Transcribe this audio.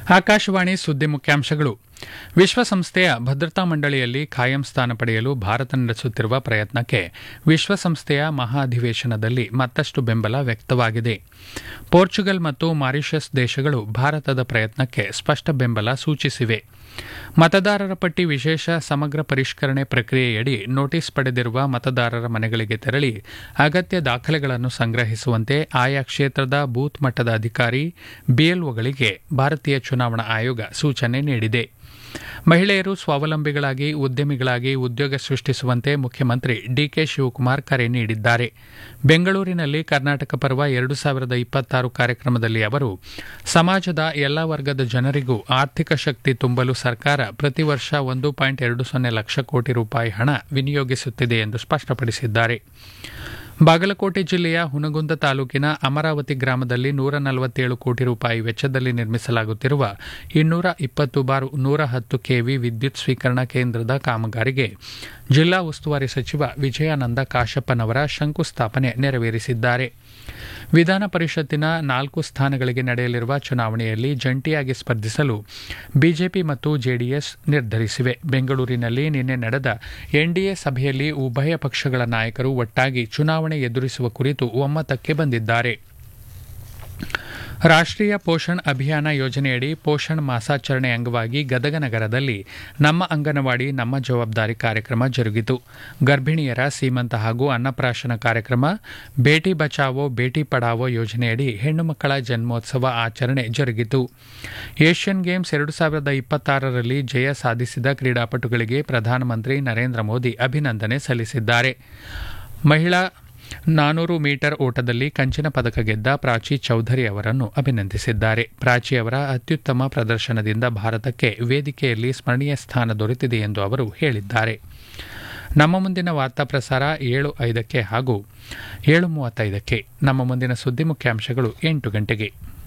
ಆಕಾಶವಾಣಿ ಸುದ್ದಿ ಮುಖ್ಯಾಂಶಗಳು ವಿಶ್ವಸಂಸ್ಥೆಯ ಭದ್ರತಾ ಮಂಡಳಿಯಲ್ಲಿ ಖಾಯಂ ಸ್ಥಾನ ಪಡೆಯಲು ಭಾರತ ನಡೆಸುತ್ತಿರುವ ಪ್ರಯತ್ನಕ್ಕೆ ವಿಶ್ವಸಂಸ್ಥೆಯ ಮಹಾ ಅಧಿವೇಶನದಲ್ಲಿ ಮತ್ತಷ್ಟು ಬೆಂಬಲ ವ್ಯಕ್ತವಾಗಿದೆ ಪೋರ್ಚುಗಲ್ ಮತ್ತು ಮಾರಿಷಸ್ ದೇಶಗಳು ಭಾರತದ ಪ್ರಯತ್ನಕ್ಕೆ ಸ್ಪಷ್ಟ ಬೆಂಬಲ ಸೂಚಿಸಿವೆ ಮತದಾರರ ಪಟ್ಟಿ ವಿಶೇಷ ಸಮಗ್ರ ಪರಿಷ್ಕರಣೆ ಪ್ರಕ್ರಿಯೆಯಡಿ ನೋಟಿಸ್ ಪಡೆದಿರುವ ಮತದಾರರ ಮನೆಗಳಿಗೆ ತೆರಳಿ ಅಗತ್ಯ ದಾಖಲೆಗಳನ್ನು ಸಂಗ್ರಹಿಸುವಂತೆ ಆಯಾ ಕ್ಷೇತ್ರದ ಬೂತ್ ಮಟ್ಟದ ಅಧಿಕಾರಿ ಬಿಎಲ್ಒಗಳಿಗೆ ಭಾರತೀಯ ಚುನಾವಣಾ ಆಯೋಗ ಸೂಚನೆ ನೀಡಿದೆ ಮಹಿಳೆಯರು ಸ್ವಾವಲಂಬಿಗಳಾಗಿ ಉದ್ಯಮಿಗಳಾಗಿ ಉದ್ಯೋಗ ಸೃಷ್ಟಿಸುವಂತೆ ಮುಖ್ಯಮಂತ್ರಿ ಡಿಕೆ ಶಿವಕುಮಾರ್ ಕರೆ ನೀಡಿದ್ದಾರೆ ಬೆಂಗಳೂರಿನಲ್ಲಿ ಕರ್ನಾಟಕ ಪರ್ವ ಎರಡು ಸಾವಿರದ ಇಪ್ಪತ್ತಾರು ಕಾರ್ಯಕ್ರಮದಲ್ಲಿ ಅವರು ಸಮಾಜದ ಎಲ್ಲಾ ವರ್ಗದ ಜನರಿಗೂ ಆರ್ಥಿಕ ಶಕ್ತಿ ತುಂಬಲು ಸರ್ಕಾರ ಪ್ರತಿ ವರ್ಷ ಒಂದು ಪಾಯಿಂಟ್ ಎರಡು ಸೊನ್ನೆ ಲಕ್ಷ ಕೋಟಿ ರೂಪಾಯಿ ಹಣ ವಿನಿಯೋಗಿಸುತ್ತಿದೆ ಎಂದು ಸ್ಪಷ್ಟಪಡಿಸಿದ್ದಾರೆ ಬಾಗಲಕೋಟೆ ಜಿಲ್ಲೆಯ ಹುನಗುಂದ ತಾಲೂಕಿನ ಅಮರಾವತಿ ಗ್ರಾಮದಲ್ಲಿ ನೂರ ನಲವತ್ತೇಳು ಕೋಟಿ ರೂಪಾಯಿ ವೆಚ್ಚದಲ್ಲಿ ನಿರ್ಮಿಸಲಾಗುತ್ತಿರುವ ಇನ್ನೂರ ಇಪ್ಪತ್ತು ಬಾರ್ ನೂರ ಹತ್ತು ಕೆವಿ ವಿದ್ಯುತ್ ಸ್ವೀಕರಣಾ ಕೇಂದ್ರದ ಕಾಮಗಾರಿಗೆ ಜಿಲ್ಲಾ ಉಸ್ತುವಾರಿ ಸಚಿವ ವಿಜಯಾನಂದ ಕಾಶಪ್ಪನವರ ಶಂಕುಸ್ಥಾಪನೆ ನೆರವೇರಿಸಿದ್ದಾರೆ ವಿಧಾನ ಪರಿಷತ್ತಿನ ನಾಲ್ಕು ಸ್ಥಾನಗಳಿಗೆ ನಡೆಯಲಿರುವ ಚುನಾವಣೆಯಲ್ಲಿ ಜಂಟಿಯಾಗಿ ಸ್ಪರ್ಧಿಸಲು ಬಿಜೆಪಿ ಮತ್ತು ಜೆಡಿಎಸ್ ನಿರ್ಧರಿಸಿವೆ ಬೆಂಗಳೂರಿನಲ್ಲಿ ನಿನ್ನೆ ನಡೆದ ಎನ್ಡಿಎ ಸಭೆಯಲ್ಲಿ ಉಭಯ ಪಕ್ಷಗಳ ನಾಯಕರು ಒಟ್ಟಾಗಿ ಚುನಾವಣೆ ಎದುರಿಸುವ ಕುರಿತು ಒಮ್ಮತಕ್ಕೆ ಬಂದಿದ್ದಾರೆ ರಾಷ್ಟ್ರೀಯ ಪೋಷಣ್ ಅಭಿಯಾನ ಯೋಜನೆಯಡಿ ಪೋಷಣ್ ಮಾಸಾಚರಣೆ ಅಂಗವಾಗಿ ಗದಗ ನಗರದಲ್ಲಿ ನಮ್ಮ ಅಂಗನವಾಡಿ ನಮ್ಮ ಜವಾಬ್ದಾರಿ ಕಾರ್ಯಕ್ರಮ ಜರುಗಿತು ಗರ್ಭಿಣಿಯರ ಸೀಮಂತ ಹಾಗೂ ಅನ್ನಪ್ರಾಶನ ಕಾರ್ಯಕ್ರಮ ಬೇಟಿ ಬಚಾವೋ ಬೇಟಿ ಪಡಾವೋ ಯೋಜನೆಯಡಿ ಹೆಣ್ಣು ಮಕ್ಕಳ ಜನ್ಮೋತ್ಸವ ಆಚರಣೆ ಜರುಗಿತು ಏಷ್ಯನ್ ಗೇಮ್ಸ್ ಎರಡು ಸಾವಿರದ ಇಪ್ಪತ್ತಾರರಲ್ಲಿ ಜಯ ಸಾಧಿಸಿದ ಕ್ರೀಡಾಪಟುಗಳಿಗೆ ಪ್ರಧಾನಮಂತ್ರಿ ನರೇಂದ್ರ ಮೋದಿ ಅಭಿನಂದನೆ ಸಲ್ಲಿಸಿದ್ದಾರೆ ಮಹಿಳಾ ನಾನೂರು ಮೀಟರ್ ಓಟದಲ್ಲಿ ಕಂಚಿನ ಪದಕ ಗೆದ್ದ ಪ್ರಾಚಿ ಚೌಧರಿ ಅವರನ್ನು ಅಭಿನಂದಿಸಿದ್ದಾರೆ ಪ್ರಾಚಿ ಅವರ ಅತ್ಯುತ್ತಮ ಪ್ರದರ್ಶನದಿಂದ ಭಾರತಕ್ಕೆ ವೇದಿಕೆಯಲ್ಲಿ ಸ್ಮರಣೀಯ ಸ್ಥಾನ ದೊರೆತಿದೆ ಎಂದು ಅವರು ಹೇಳಿದ್ದಾರೆ ನಮ್ಮ ಮುಂದಿನ ವಾರ್ತಾ ಪ್ರಸಾರ ಏಳು ಐದಕ್ಕೆ ಹಾಗೂ ಏಳು ಮೂವತ್ತೈದಕ್ಕೆ ನಮ್ಮ ಮುಂದಿನ ಸುದ್ದಿ ಮುಖ್ಯಾಂಶಗಳು ಎಂಟು ಗಂಟೆಗೆ